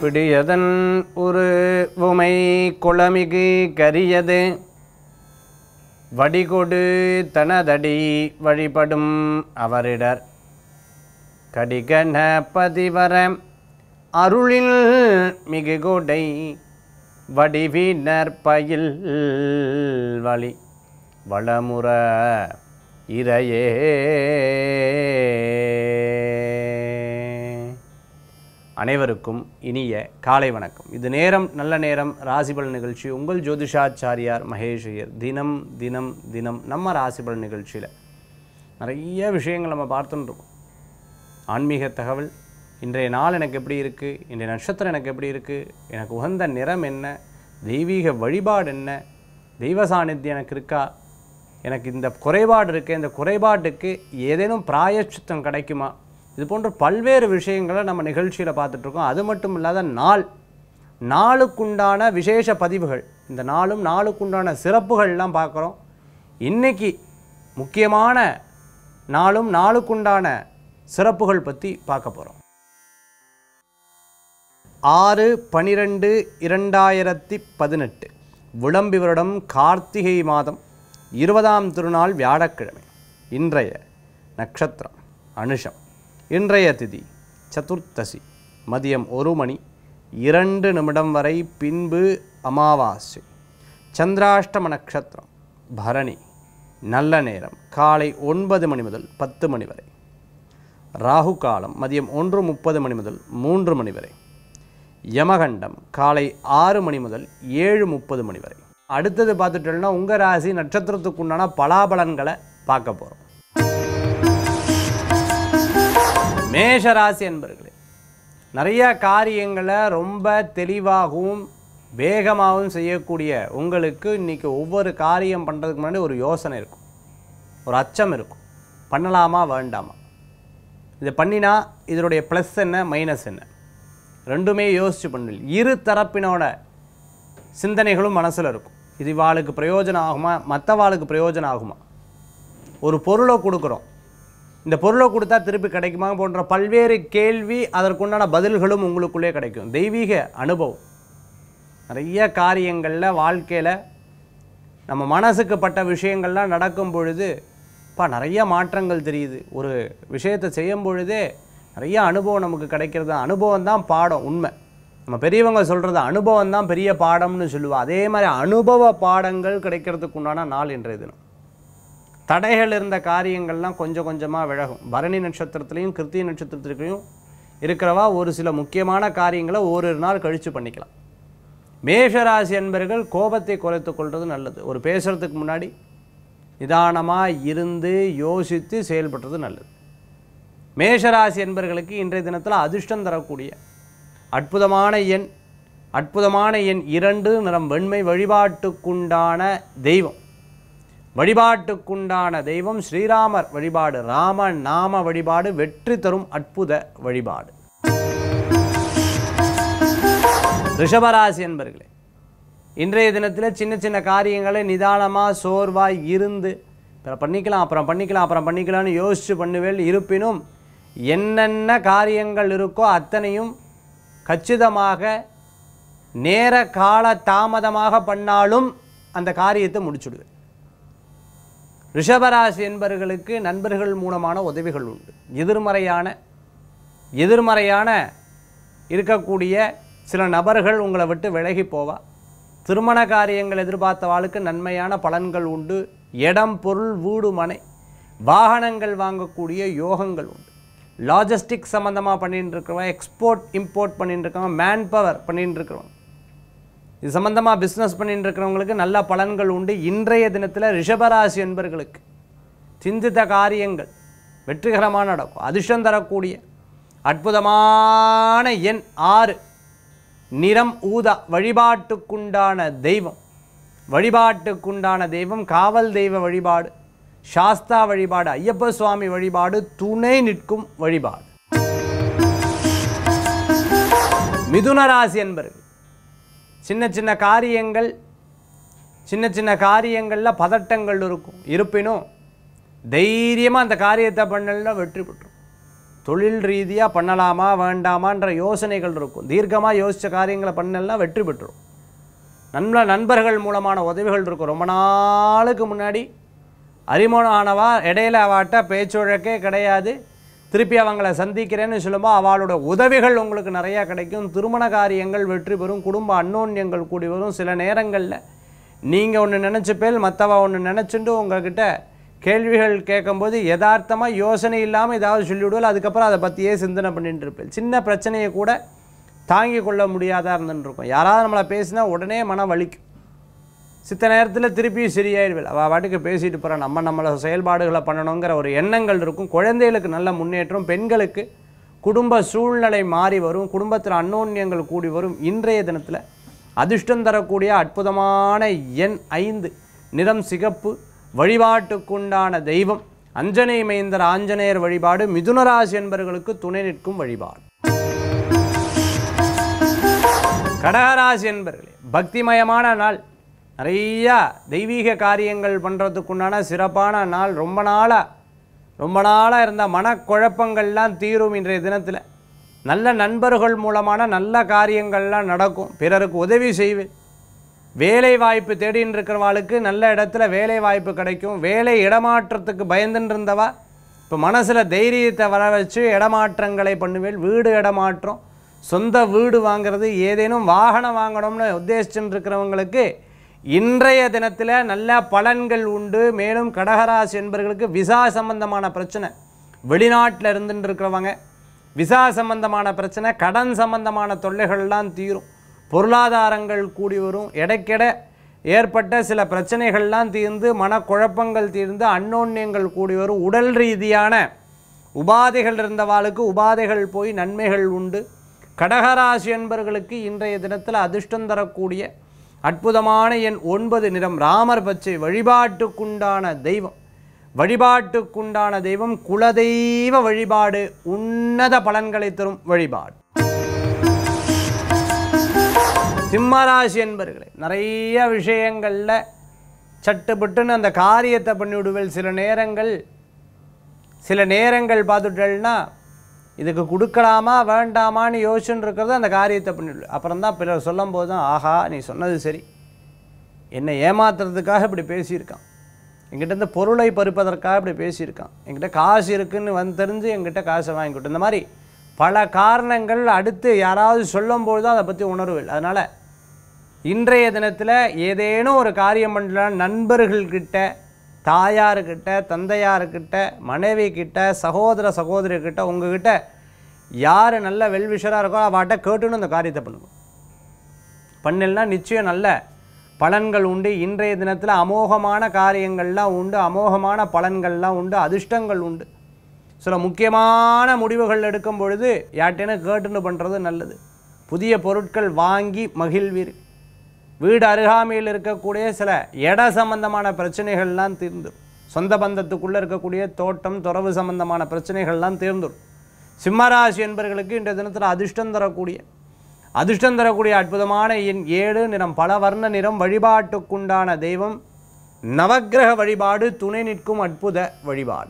பிடியதன் ஒரு உமை குளமிகு கரியது வடிகொடு தனதடி வழிபடும் அவரிடர் கடிகண பதிவர அருளில் மிகு கொடை வடிவினர் பயில் வழி வளமுற இறையே அனைவருக்கும் இனிய காலை வணக்கம் இது நேரம் நல்ல நேரம் ராசிபல் நிகழ்ச்சி உங்கள் ஜோதிஷாச்சாரியார் மகேஷ் ஐயர் தினம் தினம் தினம் நம்ம ராசிபல் நிகழ்ச்சியில் நிறைய விஷயங்கள் நம்ம பார்த்துட்டு இருக்கோம் ஆன்மீக தகவல் இன்றைய நாள் எனக்கு எப்படி இருக்குது இன்றைய நட்சத்திரம் எனக்கு எப்படி இருக்குது எனக்கு உகந்த நிறம் என்ன தெய்வீக வழிபாடு என்ன தெய்வ சாநித்தியம் எனக்கு இருக்கா எனக்கு இந்த குறைபாடு இருக்குது இந்த குறைபாட்டுக்கு ஏதேனும் பிராயச்சித்தம் கிடைக்குமா இது போன்ற பல்வேறு விஷயங்களை நம்ம நிகழ்ச்சியில் பார்த்துட்ருக்கோம் அது மட்டும் இல்லாத நாள் நாளுக்குண்டான விசேஷ பதிவுகள் இந்த நாளும் நாளுக்குண்டான சிறப்புகள்லாம் பார்க்குறோம் இன்றைக்கி முக்கியமான நாளும் நாளுக்குண்டான சிறப்புகள் பற்றி பார்க்க போகிறோம் ஆறு பனிரெண்டு இரண்டாயிரத்தி பதினெட்டு விளம்பி வருடம் கார்த்திகை மாதம் இருபதாம் திருநாள் வியாழக்கிழமை இன்றைய நட்சத்திரம் அனுஷம் இன்றைய திதி சதுர்த்தசி மதியம் ஒரு மணி இரண்டு நிமிடம் வரை பின்பு அமாவாசை சந்திராஷ்டம நட்சத்திரம் பரணி நல்ல நேரம் காலை ஒன்பது மணி முதல் பத்து மணி வரை ராகு காலம் மதியம் ஒன்று முப்பது மணி முதல் மூன்று மணி வரை யமகண்டம் காலை ஆறு மணி முதல் ஏழு முப்பது மணி வரை அடுத்தது பார்த்துட்டோம்னா உங்கள் ராசி நட்சத்திரத்துக்கு உண்டான பலாபலன்களை பார்க்க போகிறோம் மேஷ ராசி என்பர்களே நிறைய காரியங்களை ரொம்ப தெளிவாகவும் வேகமாகவும் செய்யக்கூடிய உங்களுக்கு இன்றைக்கி ஒவ்வொரு காரியம் பண்ணுறதுக்கு முன்னாடி ஒரு யோசனை இருக்கும் ஒரு அச்சம் இருக்கும் பண்ணலாமா வேண்டாமா இதை பண்ணினா இதனுடைய ப்ளஸ் என்ன மைனஸ் என்ன ரெண்டுமே யோசிச்சு பண்ணல இரு தரப்பினோட சிந்தனைகளும் மனசில் இருக்கும் இது இவாளுக்கு பிரயோஜனம் ஆகுமா மற்றவாளுக்கு பிரயோஜனம் ஆகுமா ஒரு பொருளை கொடுக்குறோம் இந்த பொருளை கொடுத்தா திருப்பி கிடைக்குமா போன்ற பல்வேறு கேள்வி அதற்குண்டான பதில்களும் உங்களுக்குள்ளே கிடைக்கும் தெய்வீக அனுபவம் நிறைய காரியங்களில் வாழ்க்கையில் நம்ம மனசுக்கு பட்ட விஷயங்கள்லாம் நடக்கும் பொழுது பா நிறைய மாற்றங்கள் தெரியுது ஒரு விஷயத்தை செய்யும் பொழுதே நிறைய அனுபவம் நமக்கு கிடைக்கிறது அனுபவம் தான் பாடம் உண்மை நம்ம பெரியவங்க சொல்கிறது அனுபவம் தான் பெரிய பாடம்னு சொல்லுவா அதே மாதிரி அனுபவ பாடங்கள் கிடைக்கிறதுக்கு உண்டான நாள் இன்றைய தினம் தடைகள் இருந்த காரியங்கள்லாம் கொஞ்சம் கொஞ்சமாக விலகும் பரணி நட்சத்திரத்துலேயும் கிருத்திய நட்சத்திரத்துலேயும் இருக்கிறவா ஒரு சில முக்கியமான காரியங்களை ஓரிரு நாள் கழித்து பண்ணிக்கலாம் மேஷராசி என்பர்கள் கோபத்தை குறைத்துக் கொள்வது நல்லது ஒரு பேசுகிறதுக்கு முன்னாடி நிதானமாக இருந்து யோசித்து செயல்படுறது நல்லது மேஷராசி என்பர்களுக்கு இன்றைய தினத்தில் அதிர்ஷ்டம் தரக்கூடிய அற்புதமான எண் அற்புதமான எண் இரண்டு நிறம் வெண்மை வழிபாட்டுக்குண்டான தெய்வம் வழிபாட்டுக்குண்டான தெய்வம் ஸ்ரீராமர் வழிபாடு ராம நாம வழிபாடு வெற்றி தரும் அற்புத வழிபாடு ரிஷபராசி என்பர்களே இன்றைய தினத்தில் சின்ன சின்ன காரியங்களை நிதானமாக சோர்வாக இருந்து அப்புறம் பண்ணிக்கலாம் அப்புறம் பண்ணிக்கலாம் அப்புறம் பண்ணிக்கலாம்னு யோசித்து பண்ணுவேல் இருப்பினும் என்னென்ன காரியங்கள் இருக்கோ அத்தனையும் கச்சிதமாக நேர கால தாமதமாக பண்ணாலும் அந்த காரியத்தை முடிச்சுடுவேன் ரிஷபராசி என்பவர்களுக்கு நண்பர்கள் மூலமான உதவிகள் உண்டு எதிர்மறையான எதிர்மறையான இருக்கக்கூடிய சில நபர்கள் உங்களை விட்டு விலகி போவா திருமண காரியங்கள் எதிர்பார்த்த வாழ்க்கை நன்மையான பலன்கள் உண்டு இடம் பொருள் வீடு மனை வாகனங்கள் வாங்கக்கூடிய யோகங்கள் உண்டு லாஜிஸ்டிக் சம்மந்தமாக பண்ணிட்டு இருக்கிறவங்க எக்ஸ்போர்ட் இம்போர்ட் பண்ணிட்டு இருக்கவங்க மேன் பவர் பண்ணிட்டு இருக்கிறவங்க இது சம்மந்தமாக பிஸ்னஸ் பண்ணிட்டு இருக்கிறவங்களுக்கு நல்ல பலன்கள் உண்டு இன்றைய தினத்தில் ரிஷபராசி என்பர்களுக்கு சிந்தித்த காரியங்கள் வெற்றிகரமாக நடக்கும் அதிர்ஷ்டம் தரக்கூடிய அற்புதமான எண் ஆறு நிறம் ஊதா வழிபாட்டுக்குண்டான தெய்வம் வழிபாட்டுக்குண்டான தெய்வம் காவல் தெய்வ வழிபாடு சாஸ்தா வழிபாடு ஐயப்ப சுவாமி வழிபாடு துணை நிற்கும் வழிபாடு மிதுன ராசி என்பர்கள் சின்ன சின்ன காரியங்கள் சின்ன சின்ன காரியங்களில் பதட்டங்கள் இருக்கும் இருப்பினும் தைரியமாக அந்த காரியத்தை பண்ணல வெற்றி பெற்றும் தொழில் ரீதியாக பண்ணலாமா வேண்டாமான்ற யோசனைகள் இருக்கும் தீர்க்கமாக யோசித்த காரியங்களை பண்ணலாம் வெற்றி பெற்றுரும் நல்ல நண்பர்கள் மூலமான உதவிகள் இருக்கும் ரொம்ப நாளுக்கு முன்னாடி அறிமுகம் ஆனவா இடையில அவாட்ட பேச்சுழக்கே கிடையாது திருப்பி அவங்கள சந்திக்கிறேன்னு சொல்லும்போது அவளோட உதவிகள் உங்களுக்கு நிறையா கிடைக்கும் திருமண காரியங்கள் வெற்றி பெறும் குடும்ப அன்னோன்யங்கள் கூடி வரும் சில நேரங்களில் நீங்கள் ஒன்று நினச்சிப்பேல் மற்றவா ஒன்று நினச்சிட்டு உங்ககிட்ட கேள்விகள் கேட்கும்போது யதார்த்தமாக யோசனை இல்லாமல் ஏதாவது சொல்லிவிடுவோம் அதுக்கப்புறம் அதை பற்றியே சிந்தனை பண்ணிட்டு இருப்பேன் சின்ன பிரச்சனையை கூட தாங்கி கொள்ள முடியாதா இருந்துட்டு இருக்கும் யாராவது நம்மளை பேசினா உடனே மனம் வலிக்கும் சித்த நேரத்தில் திருப்பி சரியாயிடுவேன் அவள் பாட்டுக்கு பேசிட்டு போகிறா நம்ம நம்மளை செயல்பாடுகளை பண்ணணுங்கிற ஒரு எண்ணங்கள் இருக்கும் குழந்தைகளுக்கு நல்ல முன்னேற்றம் பெண்களுக்கு குடும்ப சூழ்நிலை மாறி வரும் குடும்பத்தில் அன்னோன்யங்கள் கூடி வரும் இன்றைய தினத்தில் அதிர்ஷ்டம் தரக்கூடிய அற்புதமான எண் ஐந்து நிறம் சிகப்பு வழிபாட்டுக்குண்டான தெய்வம் அஞ்சனை மைந்தர் ஆஞ்சநேயர் வழிபாடு மிதுனராசி என்பவர்களுக்கு துணை நிற்கும் வழிபாடு கடகராசி என்பர்களே பக்திமயமான நாள் நிறையா தெய்வீக காரியங்கள் பண்ணுறதுக்குண்டான சிறப்பான நாள் ரொம்ப நாளாக ரொம்ப நாளாக இருந்த மனக்குழப்பங்கள்லாம் தீரும் இன்றைய தினத்தில் நல்ல நண்பர்கள் மூலமான நல்ல காரியங்கள்லாம் நடக்கும் பிறருக்கு உதவி செய்வேன் வேலை வாய்ப்பு தேடின்னு இருக்கிறவாளுக்கு நல்ல இடத்துல வேலை வாய்ப்பு கிடைக்கும் வேலை இடமாற்றத்துக்கு பயந்துன்னு இருந்தவா இப்போ மனசில் தைரியத்தை வர வச்சு இடமாற்றங்களை பண்ணுவேன் வீடு இடமாற்றம் சொந்த வீடு வாங்குறது ஏதேனும் வாகனம் வாங்கணும்னு உத்தேசிச்சுட்டு இருக்கிறவங்களுக்கு இன்றைய தினத்தில் நல்ல பலன்கள் உண்டு மேலும் கடகராசி என்பவர்களுக்கு விசா சம்பந்தமான பிரச்சனை வெளிநாட்டில் இருந்துட்டு இருக்கிறவங்க விசா சம்பந்தமான பிரச்சனை கடன் சம்பந்தமான தொல்லைகள்லாம் தீரும் பொருளாதாரங்கள் கூடி வரும் இடைக்கிட ஏற்பட்ட சில பிரச்சனைகள்லாம் தீர்ந்து மனக்குழப்பங்கள் தீர்ந்து அன்னோன்யங்கள் கூடி வரும் உடல் ரீதியான உபாதைகள் இருந்தவாளுக்கு உபாதைகள் போய் நன்மைகள் உண்டு கடகராசி என்பவர்களுக்கு இன்றைய தினத்தில் அதிர்ஷ்டம் தரக்கூடிய அற்புதமான எண் ஒன்பது நிறம் ராமர் பச்சை வழிபாட்டுக்குண்டான தெய்வம் வழிபாட்டுக்குண்டான தெய்வம் குலதெய்வ வழிபாடு உன்னத பலன்களை தரும் வழிபாடு சிம்மராசி என்பர்களே நிறைய விஷயங்களில் சட்டுப்பட்டுன்னு அந்த காரியத்தை பண்ணிவிடுவேன் சில நேரங்கள் சில நேரங்கள் பார்த்துட்டேன்னா இதுக்கு கொடுக்கலாமா வேண்டாமான்னு யோசிச்சுன்னு இருக்கிறது அந்த காரியத்தை பண்ணிவிடு அப்புறம் தான் பிறர் சொல்லும் போது தான் ஆஹா நீ சொன்னது சரி என்னை ஏமாத்துறதுக்காக இப்படி பேசியிருக்கான் என்கிட்ட பொருளை பறிப்பதற்காக இப்படி பேசியிருக்கான் என்கிட்ட காசு இருக்குன்னு வந்து தெரிஞ்சு என்கிட்ட காசை வாங்கி கொடு இந்த மாதிரி பல காரணங்கள் அடுத்து யாராவது சொல்லும்போது தான் அதை பற்றி உணர்வில் அதனால் இன்றைய தினத்தில் ஏதேனும் ஒரு காரியம் பண்ணலாம் நண்பர்கள்கிட்ட தாயார்கிட்ட தந்தையார்கிட்ட மனைவி கிட்ட சகோதர சகோதரிகிட்ட உங்ககிட்ட யார் நல்ல வெல்விஷராக இருக்கோ அவட்ட கேட்டுன்னு அந்த காரியத்தை பண்ணுங்க பண்ணலன்னா நிச்சயம் நல்ல பலன்கள் உண்டு இன்றைய தினத்தில் அமோகமான காரியங்கள்லாம் உண்டு அமோகமான பலன்கள்லாம் உண்டு அதிர்ஷ்டங்கள் உண்டு சில முக்கியமான முடிவுகள் எடுக்கும் பொழுது யார்ட்டேன்னு கேட்டுன்னு பண்ணுறது நல்லது புதிய பொருட்கள் வாங்கி மகிழ்வீர் வீடு அருகாமையில் இருக்கக்கூடிய சில இட சம்பந்தமான பிரச்சனைகள்லாம் தீர்ந்துடும் சொந்த பந்தத்துக்குள்ளே இருக்கக்கூடிய தோட்டம் துறவு சம்பந்தமான பிரச்சனைகள்லாம் தீர்ந்துடும் சிம்மராசி என்பவர்களுக்கு இன்றைய தினத்தில் அதிர்ஷ்டம் தரக்கூடிய அதிர்ஷ்டம் தரக்கூடிய அற்புதமான எண் ஏழு நிறம் பல வர்ண நிறம் வழிபாட்டுக்குண்டான தெய்வம் நவக்கிரக வழிபாடு துணை நிற்கும் அற்புத வழிபாடு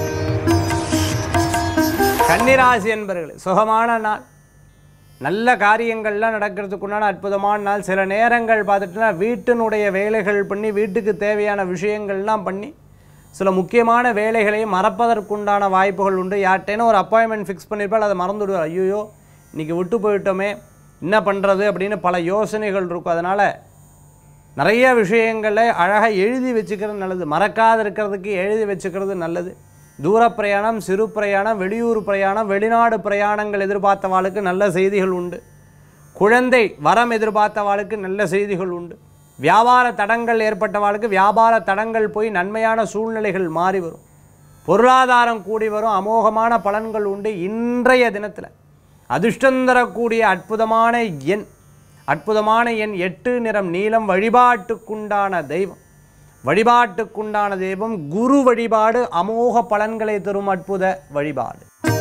கன்னிராசி என்பர்களே சுகமான நாள் நல்ல காரியங்கள்லாம் நடக்கிறதுக்குண்டான அற்புதமான நாள் சில நேரங்கள் பார்த்துட்டுனா வீட்டினுடைய வேலைகள் பண்ணி வீட்டுக்கு தேவையான விஷயங்கள்லாம் பண்ணி சில முக்கியமான வேலைகளை மறப்பதற்குண்டான வாய்ப்புகள் உண்டு யார்ட்டேனும் ஒரு அப்பாயின்மெண்ட் ஃபிக்ஸ் பண்ணியிருப்பால் அதை மறந்துவிடுவார் ஐயோ இன்றைக்கி விட்டு போயிட்டோமே என்ன பண்ணுறது அப்படின்னு பல யோசனைகள் இருக்கும் அதனால் நிறைய விஷயங்களை அழகாக எழுதி வச்சுக்கிறது நல்லது மறக்காது இருக்கிறதுக்கு எழுதி வச்சுக்கிறது நல்லது தூர பிரயாணம் சிறு பிரயாணம் வெளியூர் பிரயாணம் வெளிநாடு பிரயாணங்கள் எதிர்பார்த்தவாளுக்கு நல்ல செய்திகள் உண்டு குழந்தை வரம் எதிர்பார்த்தவாளுக்கு நல்ல செய்திகள் உண்டு வியாபார தடங்கள் ஏற்பட்டவாளுக்கு வியாபார தடங்கள் போய் நன்மையான சூழ்நிலைகள் மாறி வரும் பொருளாதாரம் கூடி வரும் அமோகமான பலன்கள் உண்டு இன்றைய தினத்தில் அதிர்ஷ்டம் தரக்கூடிய அற்புதமான எண் அற்புதமான எண் எட்டு நிறம் நீலம் வழிபாட்டுக்குண்டான தெய்வம் வழிபாட்டுக்குண்டான தெய்வம் குரு வழிபாடு அமோக பலன்களை தரும் அற்புத வழிபாடு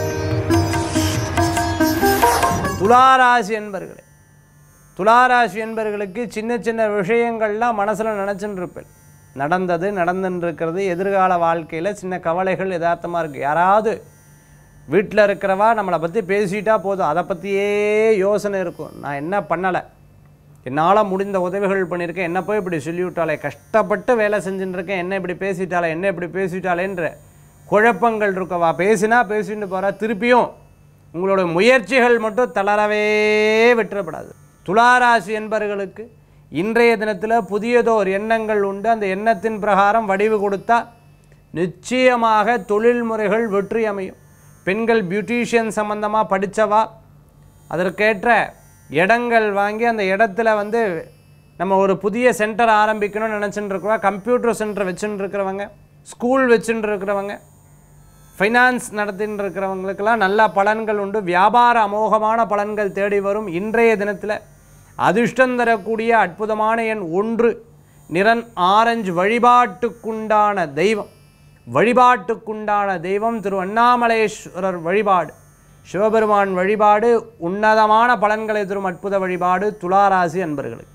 துளாராசி என்பர்களே துளாராசி என்பர்களுக்கு சின்ன சின்ன விஷயங்கள்லாம் மனசில் நினச்சின்னு இருப்பேன் நடந்தது நடந்துன்னு இருக்கிறது எதிர்கால வாழ்க்கையில் சின்ன கவலைகள் யதார்த்தமாக இருக்குது யாராவது வீட்டில் இருக்கிறவா நம்மளை பற்றி பேசிட்டா போதும் அதை பற்றியே யோசனை இருக்கும் நான் என்ன பண்ணலை என்னால் முடிந்த உதவிகள் பண்ணியிருக்கேன் என்ன போய் இப்படி சொல்லிவிட்டாலே கஷ்டப்பட்டு வேலை செஞ்சுட்டு இருக்கேன் என்ன இப்படி பேசிட்டாலே என்ன இப்படி பேசிட்டாலேன்ற குழப்பங்கள் இருக்கவா பேசினா பேசிட்டு போகிறா திருப்பியும் உங்களோட முயற்சிகள் மட்டும் தளரவே விட்டுறப்படாது துளாராசி என்பவர்களுக்கு இன்றைய தினத்தில் புதியதோர் எண்ணங்கள் உண்டு அந்த எண்ணத்தின் பிரகாரம் வடிவு கொடுத்தா நிச்சயமாக தொழில் முறைகள் வெற்றி அமையும் பெண்கள் பியூட்டிஷியன் சம்மந்தமாக படித்தவா அதற்கேற்ற இடங்கள் வாங்கி அந்த இடத்துல வந்து நம்ம ஒரு புதிய சென்டர் ஆரம்பிக்கணும்னு நினச்சிட்டு இருக்கிறோம் கம்ப்யூட்டர் சென்டர் வச்சுட்டு இருக்கிறவங்க ஸ்கூல் வச்சுட்டு இருக்கிறவங்க ஃபைனான்ஸ் நடத்தின்னு இருக்கிறவங்களுக்கெல்லாம் நல்ல பலன்கள் உண்டு வியாபார அமோகமான பலன்கள் தேடி வரும் இன்றைய தினத்தில் அதிர்ஷ்டம் தரக்கூடிய அற்புதமான எண் ஒன்று நிறன் ஆரஞ்சு வழிபாட்டுக்குண்டான தெய்வம் வழிபாட்டுக்குண்டான தெய்வம் திரு அண்ணாமலேஸ்வரர் வழிபாடு சிவபெருமான் வழிபாடு உன்னதமான பலன்களை தரும் அற்புத வழிபாடு துளாராசி அன்பர்களுக்கு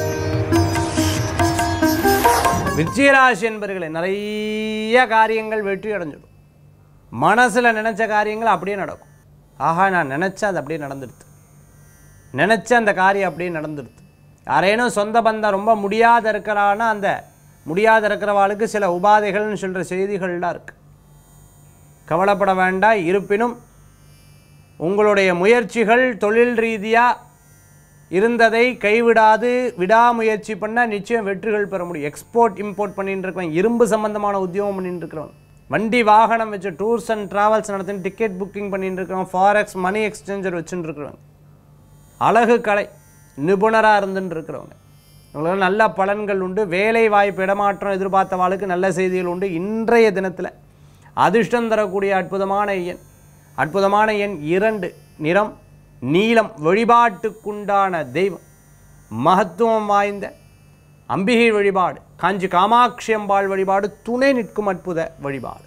விஜயராசி என்பர்களே நிறைய காரியங்கள் வெற்றி அடைஞ்சிடும் மனசில் நினச்ச காரியங்கள் அப்படியே நடக்கும் ஆஹா நான் நினச்சேன் அது அப்படியே நடந்துடுது நினச்ச அந்த காரியம் அப்படியே நடந்துடுது யாரேனும் சொந்த பந்தம் ரொம்ப முடியாத இருக்கிறான்னா அந்த முடியாத இருக்கிறவாளுக்கு சில உபாதைகள்னு சொல்கிற செய்திகள்லாம் இருக்குது கவலைப்பட வேண்டாம் இருப்பினும் உங்களுடைய முயற்சிகள் தொழில் ரீதியாக இருந்ததை கைவிடாது விடாமுயற்சி பண்ணால் நிச்சயம் வெற்றிகள் பெற முடியும் எக்ஸ்போர்ட் இம்போர்ட் பண்ணிட்டு இருக்கிறவங்க இரும்பு சம்பந்தமான உத்தியோகம் பண்ணிட்டு இருக்கிறவங்க வண்டி வாகனம் வச்சு டூர்ஸ் அண்ட் ட்ராவல்ஸ் நடத்தி டிக்கெட் புக்கிங் பண்ணிட்டு இருக்கிறவங்க ஃபாரெக்ஸ் மணி எக்ஸ்சேஞ்சர் வச்சுட்டு இருக்கிறவங்க அழகு கலை நிபுணராக இருந்துட்டு இருக்கிறவங்க உங்களுக்கு நல்ல பலன்கள் உண்டு வேலை வாய்ப்பு இடமாற்றம் எதிர்பார்த்தவாளுக்கு நல்ல செய்திகள் உண்டு இன்றைய தினத்தில் அதிர்ஷ்டம் தரக்கூடிய அற்புதமான எண் அற்புதமான எண் இரண்டு நிறம் நீலம் வழிபாட்டுக்குண்டான தெய்வம் மகத்துவம் வாய்ந்த அம்பிகை வழிபாடு காஞ்சி காமாட்சி அம்பாள் வழிபாடு துணை நிற்கும் அற்புத வழிபாடு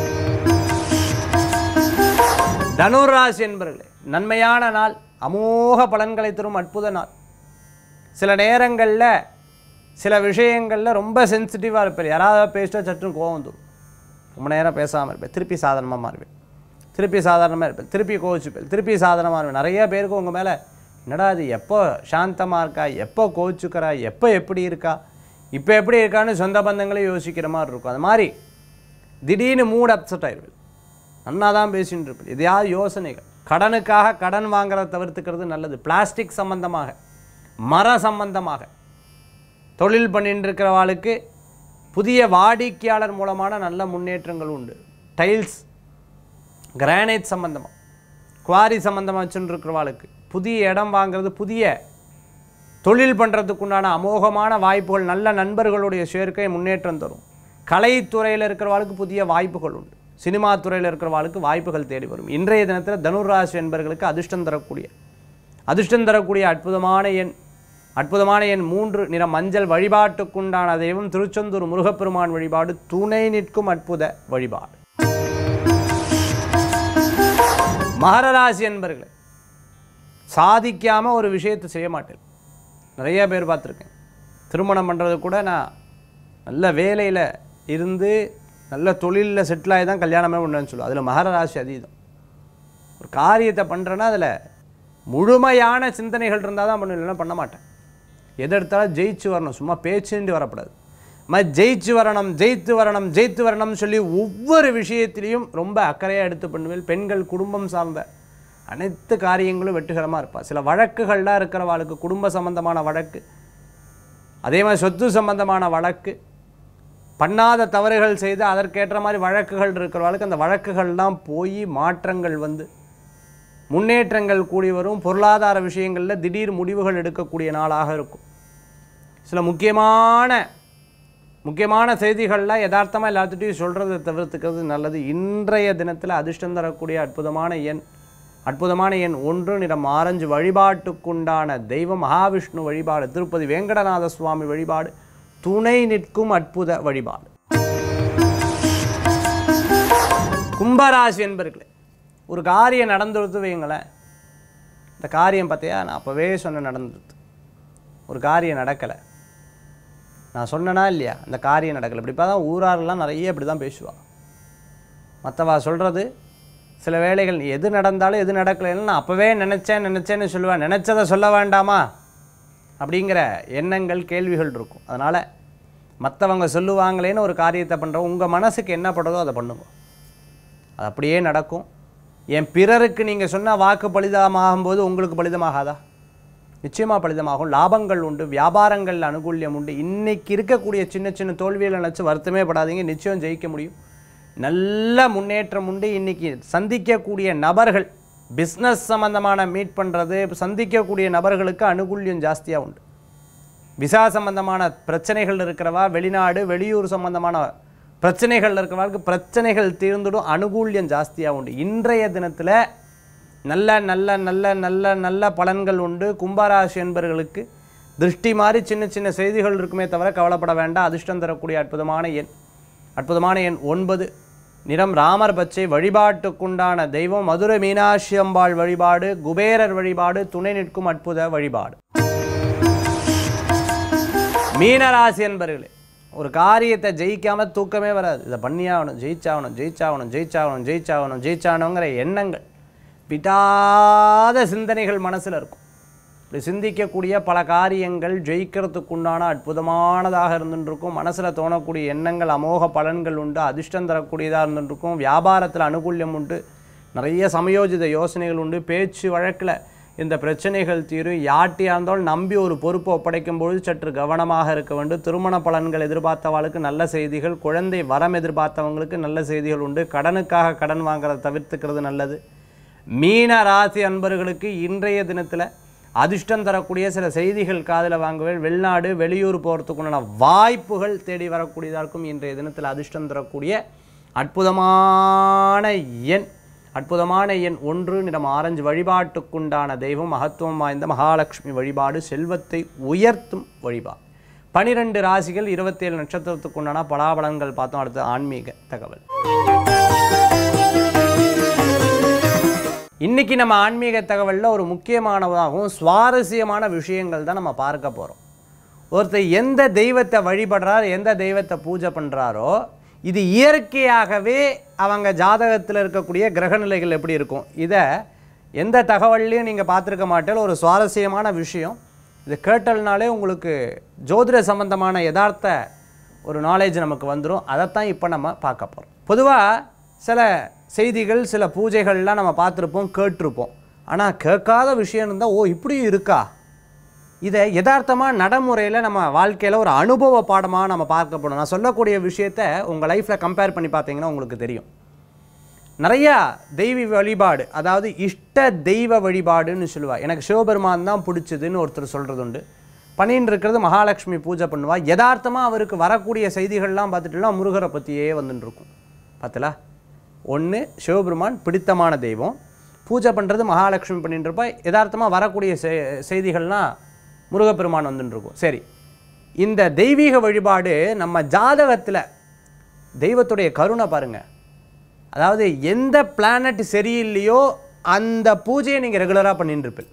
தனுராசி என்பர்களே நன்மையான நாள் அமோக பலன்களை தரும் அற்புத நாள் சில நேரங்களில் சில விஷயங்களில் ரொம்ப சென்சிட்டிவாக இருப்பார் யாராவது பேசிட்டா சட்டுன்னு கோவம் வந்துடும் ரொம்ப நேரம் பேசாமல் இருப்பேன் திருப்பி சாதாரணமாக மாறுவேன் திருப்பி சாதாரணமாக இருப்பேன் திருப்பி கோவிச்சுப்பேன் திருப்பி சாதாரணமாக இருப்பேன் நிறைய பேருக்கு உங்கள் மேலே என்னடா அது எப்போ சாந்தமாக இருக்கா எப்போ கோச்சுக்கிறா எப்போ எப்படி இருக்கா இப்போ எப்படி இருக்கான்னு சொந்த பந்தங்களே யோசிக்கிற மாதிரி இருக்கும் அது மாதிரி திடீர்னு மூட் அப்செட் ஆயிடுவேன் நன்னா தான் பேசின்னு இருப்பேன் எதையாவது யோசனைகள் கடனுக்காக கடன் வாங்குறத தவிர்த்துக்கிறது நல்லது பிளாஸ்டிக் சம்பந்தமாக மர சம்பந்தமாக தொழில் பண்ணிட்டு இருக்கிறவாளுக்கு புதிய வாடிக்கையாளர் மூலமான நல்ல முன்னேற்றங்கள் உண்டு டைல்ஸ் கிரானைட் சம்பந்தமாக குவாரி சம்பந்தமாக வச்சுட்டு இருக்கிறவாளுக்கு புதிய இடம் வாங்குறது புதிய தொழில் பண்ணுறதுக்குண்டான அமோகமான வாய்ப்புகள் நல்ல நண்பர்களுடைய சேர்க்கை முன்னேற்றம் தரும் கலைத்துறையில் இருக்கிறவாளுக்கு புதிய வாய்ப்புகள் உண்டு சினிமா துறையில் இருக்கிறவாளுக்கு வாய்ப்புகள் தேடி வரும் இன்றைய தினத்தில் தனுராசி என்பர்களுக்கு அதிர்ஷ்டம் தரக்கூடிய அதிர்ஷ்டம் தரக்கூடிய அற்புதமான எண் அற்புதமான எண் மூன்று நிற மஞ்சள் வழிபாட்டுக்குண்டான தெய்வம் திருச்செந்தூர் முருகப்பெருமான் வழிபாடு துணை நிற்கும் அற்புத வழிபாடு மகரராசி என்பர்களே சாதிக்காமல் ஒரு விஷயத்தை செய்ய மாட்டேன் நிறைய பேர் பார்த்துருக்கேன் திருமணம் பண்ணுறது கூட நான் நல்ல வேலையில் இருந்து நல்ல தொழிலில் செட்டில் ஆகி தான் கல்யாணமே பண்ணுவேன்னு சொல்லுவோம் அதில் மகர ராசி அதீதம் ஒரு காரியத்தை பண்ணுறேன்னா அதில் முழுமையான சிந்தனைகள் இருந்தால் தான் பண்ணுவேன் இல்லைன்னா பண்ண மாட்டேன் எது எடுத்தாலும் ஜெயிச்சு வரணும் சும்மா பேச்சுட்டு வரக்கூடாது மாதிரி ஜெயிச்சு வரணும் ஜெயித்து வரணும் ஜெயித்து வரணும்னு சொல்லி ஒவ்வொரு விஷயத்திலையும் ரொம்ப அக்கறையாக எடுத்து பண்ணுவேன் பெண்கள் குடும்பம் சார்ந்த அனைத்து காரியங்களும் வெற்றிகரமாக இருப்பா சில வழக்குகள்லாம் இருக்கிறவாளுக்கு குடும்ப சம்பந்தமான வழக்கு அதே மாதிரி சொத்து சம்பந்தமான வழக்கு பண்ணாத தவறுகள் செய்து அதற்கேற்ற மாதிரி வழக்குகள் இருக்கிறவர்களுக்கு அந்த வழக்குகள்லாம் போய் மாற்றங்கள் வந்து முன்னேற்றங்கள் கூடி வரும் பொருளாதார விஷயங்களில் திடீர் முடிவுகள் எடுக்கக்கூடிய நாளாக இருக்கும் சில முக்கியமான முக்கியமான செய்திகள்லாம் யதார்த்தமாக எல்லாத்துட்டையும் சொல்கிறத தவிர்த்துக்கிறது நல்லது இன்றைய தினத்தில் அதிர்ஷ்டம் தரக்கூடிய அற்புதமான எண் அற்புதமான எண் ஒன்று நிறம் ஆரஞ்சு வழிபாட்டுக்குண்டான தெய்வம் மகாவிஷ்ணு வழிபாடு திருப்பதி வேங்கடநாத சுவாமி வழிபாடு துணை நிற்கும் அற்புத வழிபாடு கும்பராசி என்பர்களே ஒரு காரியம் நடந்துடுத்து வைங்களேன் இந்த காரியம் பார்த்தியா நான் அப்போவே சொன்ன நடந்துடுது ஒரு காரியம் நடக்கலை நான் சொன்னனா இல்லையா அந்த காரியம் நடக்கலை இப்படி தான் ஊராரெல்லாம் நிறைய இப்படி தான் பேசுவா மற்றவா சொல்கிறது சில வேளைகள் எது நடந்தாலும் எது நடக்கலைன்னு நான் அப்போவே நினச்சேன் நினச்சேன்னு சொல்லுவேன் நினச்சதை சொல்ல வேண்டாமா அப்படிங்கிற எண்ணங்கள் கேள்விகள் இருக்கும் அதனால் மற்றவங்க சொல்லுவாங்களேன்னு ஒரு காரியத்தை பண்ணுறோம் உங்கள் மனசுக்கு என்ன படுதோ அதை பண்ணுங்க அது அப்படியே நடக்கும் என் பிறருக்கு நீங்கள் சொன்ன வாக்கு பலிதமாகும்போது உங்களுக்கு பலிதமாகாதா நிச்சயமாக பலிதமாகும் லாபங்கள் உண்டு வியாபாரங்கள் அனுகூல்யம் உண்டு இன்னைக்கு இருக்கக்கூடிய சின்ன சின்ன தோல்விகளை நினச்சி வருத்தமே படாதீங்க நிச்சயம் ஜெயிக்க முடியும் நல்ல முன்னேற்றம் உண்டு இன்னைக்கு சந்திக்கக்கூடிய நபர்கள் பிஸ்னஸ் சம்பந்தமான மீட் பண்ணுறது சந்திக்கக்கூடிய நபர்களுக்கு அனுகூல்யம் ஜாஸ்தியாக உண்டு விசா சம்பந்தமான பிரச்சனைகள் இருக்கிறவா வெளிநாடு வெளியூர் சம்பந்தமான பிரச்சனைகள் இருக்கிறவர்களுக்கு பிரச்சனைகள் தீர்ந்துடும் அனுகூல்யம் ஜாஸ்தியாக உண்டு இன்றைய தினத்தில் நல்ல நல்ல நல்ல நல்ல நல்ல பலன்கள் உண்டு கும்பராசி என்பவர்களுக்கு திருஷ்டி மாதிரி சின்ன சின்ன செய்திகள் இருக்குமே தவிர கவலைப்பட வேண்டாம் அதிர்ஷ்டம் தரக்கூடிய அற்புதமான எண் அற்புதமான எண் ஒன்பது நிறம் ராமர் பச்சை வழிபாட்டுக்குண்டான தெய்வம் மதுரை மீனாட்சி அம்பாள் வழிபாடு குபேரர் வழிபாடு துணை நிற்கும் அற்புத வழிபாடு மீனராசி என்பர்களே ஒரு காரியத்தை ஜெயிக்காம தூக்கமே வராது இதை பண்ணியாகணும் ஜெயிச்சாகணும் ஜெயிச்சாகணும் ஜெயிச்சாகணும் ஜெயிச்சாகணும் ஜெயிச்சாகணுங்கிற எண்ணங்கள் விடாத சிந்தனைகள் மனசில் இருக்கும் இப்படி சிந்திக்கக்கூடிய பல காரியங்கள் ஜெயிக்கிறதுக்குண்டான அற்புதமானதாக இருந்துருக்கும் மனசில் தோணக்கூடிய எண்ணங்கள் அமோக பலன்கள் உண்டு அதிர்ஷ்டம் தரக்கூடியதாக இருந்துருக்கும் வியாபாரத்தில் அனுகூல்யம் உண்டு நிறைய சமயோஜித யோசனைகள் உண்டு பேச்சு வழக்கில் இந்த பிரச்சனைகள் தீரும் யார்ட்டியாக இருந்தாலும் நம்பி ஒரு பொறுப்பை ஒப்படைக்கும் பொழுது சற்று கவனமாக இருக்க வேண்டும் திருமண பலன்கள் எதிர்பார்த்தவாளுக்கு நல்ல செய்திகள் குழந்தை வரம் எதிர்பார்த்தவங்களுக்கு நல்ல செய்திகள் உண்டு கடனுக்காக கடன் வாங்குறதை தவிர்த்துக்கிறது நல்லது மீன ராசி அன்பர்களுக்கு இன்றைய தினத்தில் அதிர்ஷ்டம் தரக்கூடிய சில செய்திகள் காதில் வாங்குவேன் வெளிநாடு வெளியூர் போகிறதுக்குண்டான வாய்ப்புகள் தேடி வரக்கூடியதாக இருக்கும் இன்றைய தினத்தில் அதிர்ஷ்டம் தரக்கூடிய அற்புதமான எண் அற்புதமான எண் ஒன்று நிறம் ஆரஞ்சு வழிபாட்டுக்குண்டான தெய்வம் மகத்துவம் வாய்ந்த மகாலட்சுமி வழிபாடு செல்வத்தை உயர்த்தும் வழிபாடு பனிரெண்டு ராசிகள் இருபத்தேழு நட்சத்திரத்துக்குண்டான பலாபலன்கள் பார்த்தோம் அடுத்து ஆன்மீக தகவல் இன்னைக்கு நம்ம ஆன்மீக தகவலில் ஒரு முக்கியமானதாகவும் சுவாரஸ்யமான விஷயங்கள் தான் நம்ம பார்க்க போகிறோம் ஒருத்தர் எந்த தெய்வத்தை வழிபடுறார் எந்த தெய்வத்தை பூஜை பண்ணுறாரோ இது இயற்கையாகவே அவங்க ஜாதகத்தில் இருக்கக்கூடிய கிரகநிலைகள் எப்படி இருக்கும் இதை எந்த தகவல்லையும் நீங்கள் பார்த்துருக்க மாட்டேன் ஒரு சுவாரஸ்யமான விஷயம் இது கேட்டல்னாலே உங்களுக்கு ஜோதிட சம்பந்தமான யதார்த்த ஒரு நாலேஜ் நமக்கு வந்துடும் அதைத்தான் இப்போ நம்ம பார்க்க போகிறோம் பொதுவாக சில செய்திகள் சில பூஜைகள்லாம் நம்ம பார்த்துருப்போம் கேட்டிருப்போம் ஆனால் கேட்காத விஷயம் இருந்தால் ஓ இப்படியும் இருக்கா இதை யதார்த்தமாக நடைமுறையில் நம்ம வாழ்க்கையில் ஒரு அனுபவ பாடமாக நம்ம பார்க்க போகணும் நான் சொல்லக்கூடிய விஷயத்த உங்கள் லைஃப்பில் கம்பேர் பண்ணி பார்த்தீங்கன்னா உங்களுக்கு தெரியும் நிறையா தெய்வ வழிபாடு அதாவது இஷ்ட தெய்வ வழிபாடுன்னு சொல்லுவா எனக்கு சிவபெருமான் தான் பிடிச்சதுன்னு ஒருத்தர் சொல்கிறது உண்டு பண்ணின்னு இருக்கிறது மகாலட்சுமி பூஜை பண்ணுவா யதார்த்தமாக அவருக்கு வரக்கூடிய செய்திகள்லாம் பார்த்துட்டுலாம் முருகரை பற்றியே வந்துட்டு இருக்கும் பார்த்தலா ஒன்று சிவபெருமான் பிடித்தமான தெய்வம் பூஜை பண்ணுறது மகாலட்சுமி பண்ணிட்டு இருப்பா யதார்த்தமாக வரக்கூடிய செ- செய்திகள்லாம் முருகப்பெருமான் வந்துட்டு இருக்கும் சரி இந்த தெய்வீக வழிபாடு நம்ம ஜாதகத்தில் தெய்வத்துடைய கருணை பாருங்க அதாவது எந்த பிளானட் சரியில்லையோ அந்த பூஜையை நீங்கள் ரெகுலராக பண்ணிட்டு இருப்பீங்க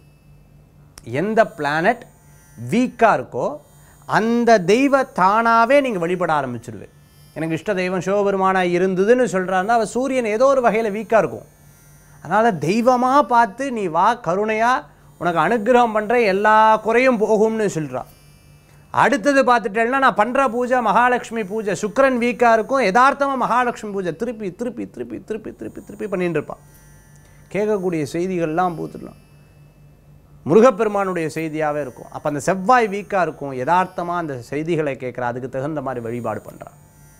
எந்த பிளானட் வீக்காக இருக்கோ அந்த தெய்வ தானாகவே நீங்கள் வழிபட ஆரம்பிச்சிடுவேன் எனக்கு இஷ்ட தெய்வம் சிவபெருமானாக இருந்ததுன்னு சொல்கிறாருன்னா அவன் சூரியன் ஏதோ ஒரு வகையில் வீக்காக இருக்கும் அதனால் தெய்வமாக பார்த்து நீ வா கருணையாக உனக்கு அனுக்கிரகம் பண்ணுற எல்லா குறையும் போகும்னு சொல்கிறான் அடுத்தது பார்த்துட்டேன்னா நான் பண்ணுற பூஜை மகாலட்சுமி பூஜை சுக்கிரன் வீக்காக இருக்கும் யதார்த்தமாக மகாலட்சுமி பூஜை திருப்பி திருப்பி திருப்பி திருப்பி திருப்பி திருப்பி பண்ணிட்டு இருப்பான் கேட்கக்கூடிய செய்திகள்லாம் பூத்துடலாம் முருகப்பெருமானுடைய செய்தியாகவே இருக்கும் அப்போ அந்த செவ்வாய் வீக்காக இருக்கும் யதார்த்தமாக அந்த செய்திகளை கேட்குற அதுக்கு தகுந்த மாதிரி வழிபாடு பண்ணுறான்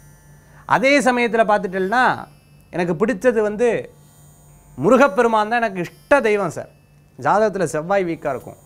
அதே சமயத்தில் பார்த்துட்டேன்னா எனக்கு பிடிச்சது வந்து முருகப்பெருமான் தான் எனக்கு இஷ்ட தெய்வம் சார் ஜாதகத்தில் செவ்வாய் வீக்காக இருக்கும்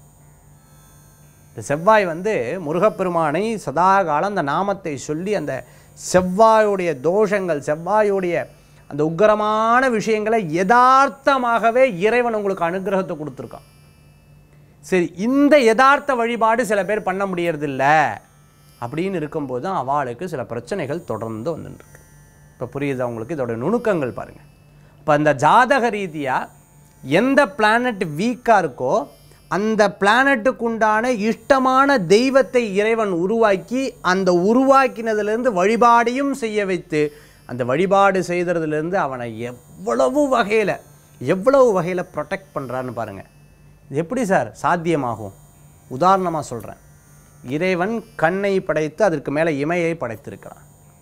இந்த செவ்வாய் வந்து முருகப்பெருமானை சதா காலம் அந்த நாமத்தை சொல்லி அந்த செவ்வாயுடைய தோஷங்கள் செவ்வாயுடைய அந்த உக்கிரமான விஷயங்களை யதார்த்தமாகவே இறைவன் உங்களுக்கு அனுகிரகத்தை கொடுத்துருக்கான் சரி இந்த யதார்த்த வழிபாடு சில பேர் பண்ண முடியறதில்ல அப்படின்னு இருக்கும்போது தான் அவளுக்கு சில பிரச்சனைகள் தொடர்ந்து வந்துட்டுருக்கு இப்போ புரியுதா உங்களுக்கு இதோட நுணுக்கங்கள் பாருங்கள் இப்போ அந்த ஜாதக ரீதியாக எந்த பிளானட் வீக்காக இருக்கோ அந்த பிளானட்டுக்கு உண்டான இஷ்டமான தெய்வத்தை இறைவன் உருவாக்கி அந்த உருவாக்கினதுலேருந்து வழிபாடையும் செய்ய வைத்து அந்த வழிபாடு செய்கிறதுலேருந்து அவனை அவ்வளவு வகையில் எவ்வளவு வகையில் ப்ரொடெக்ட் பண்ணுறான்னு பாருங்கள் இது எப்படி சார் சாத்தியமாகும் உதாரணமாக சொல்கிறேன் இறைவன் கண்ணை படைத்து அதற்கு மேலே இமையை படைத்திருக்கிறான்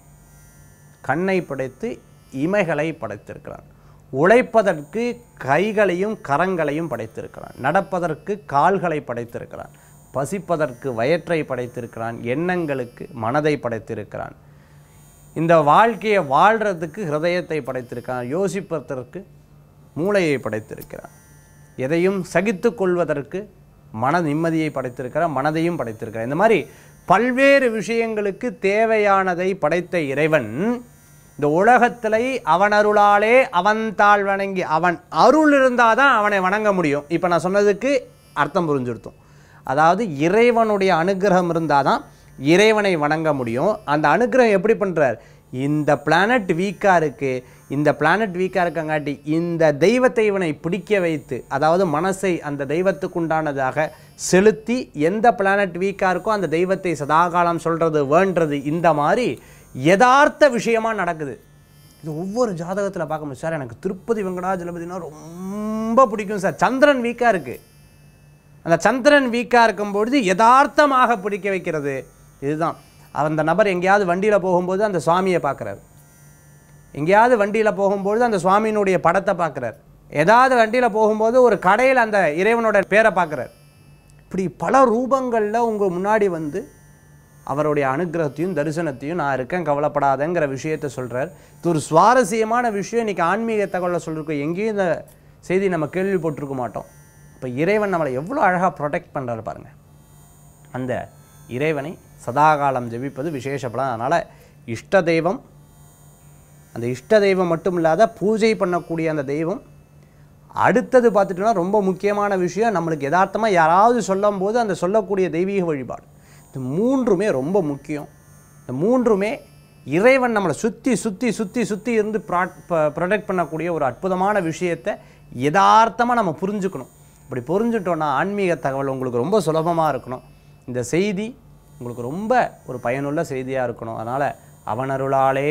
கண்ணை படைத்து இமைகளை படைத்திருக்கிறான் உழைப்பதற்கு கைகளையும் கரங்களையும் படைத்திருக்கிறான் நடப்பதற்கு கால்களை படைத்திருக்கிறான் பசிப்பதற்கு வயிற்றை படைத்திருக்கிறான் எண்ணங்களுக்கு மனதை படைத்திருக்கிறான் இந்த வாழ்க்கையை வாழ்கிறதுக்கு ஹிருதயத்தை படைத்திருக்கிறான் யோசிப்பதற்கு மூளையை படைத்திருக்கிறான் எதையும் சகித்து கொள்வதற்கு மன நிம்மதியை படைத்திருக்கிறான் மனதையும் படைத்திருக்கிறான் இந்த மாதிரி பல்வேறு விஷயங்களுக்கு தேவையானதை படைத்த இறைவன் இந்த உலகத்திலே அவன் அருளாலே அவன் தாழ் வணங்கி அவன் அருள் இருந்தால் தான் அவனை வணங்க முடியும் இப்போ நான் சொன்னதுக்கு அர்த்தம் புரிஞ்சுடுத்தோம் அதாவது இறைவனுடைய அனுகிரகம் இருந்தால் தான் இறைவனை வணங்க முடியும் அந்த அனுகிரகம் எப்படி பண்ணுறார் இந்த பிளானட் வீக்காக இருக்குது இந்த பிளானட் வீக்காக இருக்கங்காட்டி இந்த தெய்வத்தை இவனை பிடிக்க வைத்து அதாவது மனசை அந்த தெய்வத்துக்குண்டானதாக செலுத்தி எந்த பிளானட் வீக்காக இருக்கோ அந்த தெய்வத்தை சதாகாலம் சொல்கிறது வேண்டது இந்த மாதிரி யதார்த்த விஷயமா நடக்குது இது ஒவ்வொரு ஜாதகத்தில் பார்க்கும்போது சார் எனக்கு திருப்பதி வெங்கடாஜலபதினா ரொம்ப பிடிக்கும் சார் சந்திரன் வீக்காக இருக்குது அந்த சந்திரன் வீக்காக இருக்கும்பொழுது யதார்த்தமாக பிடிக்க வைக்கிறது இதுதான் அந்த நபர் எங்கேயாவது வண்டியில் போகும்போது அந்த சுவாமியை பார்க்குறாரு எங்கேயாவது வண்டியில் போகும்பொழுது அந்த சுவாமியினுடைய படத்தை பார்க்குறாரு ஏதாவது வண்டியில் போகும்போது ஒரு கடையில் அந்த இறைவனோட பேரை பார்க்குறாரு இப்படி பல ரூபங்களில் உங்கள் முன்னாடி வந்து அவருடைய அனுகிரகத்தையும் தரிசனத்தையும் நான் இருக்கேன் கவலைப்படாதங்கிற விஷயத்தை சொல்கிறார் இது ஒரு சுவாரஸ்யமான விஷயம் இன்றைக்கி ஆன்மீக தகவலை சொல்லியிருக்கோம் எங்கேயும் இந்த செய்தி நம்ம கேள்விப்பட்டிருக்க மாட்டோம் இப்போ இறைவன் நம்மளை எவ்வளோ அழகாக ப்ரொடெக்ட் பண்ணுறாரு பாருங்கள் அந்த இறைவனை சதாகாலம் ஜெபிப்பது விசேஷ பலன் அதனால் இஷ்ட தெய்வம் அந்த இஷ்ட தெய்வம் மட்டும் இல்லாத பூஜை பண்ணக்கூடிய அந்த தெய்வம் அடுத்தது பார்த்துட்டோம்னா ரொம்ப முக்கியமான விஷயம் நம்மளுக்கு யதார்த்தமாக யாராவது சொல்லும்போது அந்த சொல்லக்கூடிய தெய்வீக வழிபாடு இந்த மூன்றுமே ரொம்ப முக்கியம் இந்த மூன்றுமே இறைவன் நம்மளை சுற்றி சுற்றி சுற்றி சுற்றி இருந்து ப்ரொடெக்ட் பண்ணக்கூடிய ஒரு அற்புதமான விஷயத்தை யதார்த்தமாக நம்ம புரிஞ்சுக்கணும் இப்படி புரிஞ்சுட்டோன்னா ஆன்மீக தகவல் உங்களுக்கு ரொம்ப சுலபமாக இருக்கணும் இந்த செய்தி உங்களுக்கு ரொம்ப ஒரு பயனுள்ள செய்தியாக இருக்கணும் அதனால் அவனருளாலே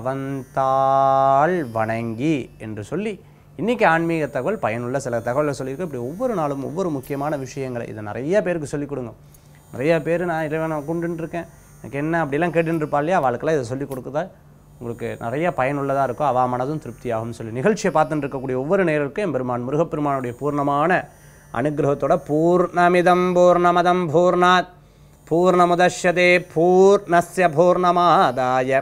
அவன்தாள் வணங்கி என்று சொல்லி இன்றைக்கி ஆன்மீக தகவல் பயனுள்ள சில தகவலை சொல்லியிருக்கேன் இப்படி ஒவ்வொரு நாளும் ஒவ்வொரு முக்கியமான விஷயங்களை இதை நிறைய பேருக்கு சொல்லிக் கொடுங்க நிறைய பேர் நான் இறைவனை கொண்டுட்டு இருக்கேன் எனக்கு என்ன அப்படிலாம் கேட்டுட்டு இருப்பா இல்லையா அவளுக்கெல்லாம் இதை சொல்லிக் கொடுக்குதா உங்களுக்கு நிறைய பயனுள்ளதாக இருக்கும் அவா மனதும் திருப்தியாகும் சொல்லி நிகழ்ச்சியை பார்த்துட்டு இருக்கக்கூடிய ஒவ்வொரு நேரருக்கும் எம்பெருமான் முருகப்பெருமானுடைய பூர்ணமான அனுகிரகத்தோட பூர்ணமிதம் பூர்ணமதம் பூர்ணாத் பூர்ணமுதஷ்யதே பூர்ணஸ்ய பூர்ணமாதாய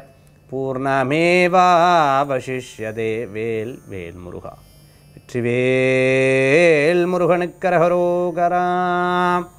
பூர்ணமேவாவசிஷ்யதே வேல் வேல் முருகா வெற்றிவேல் முருகனுக்கரகரோகராம்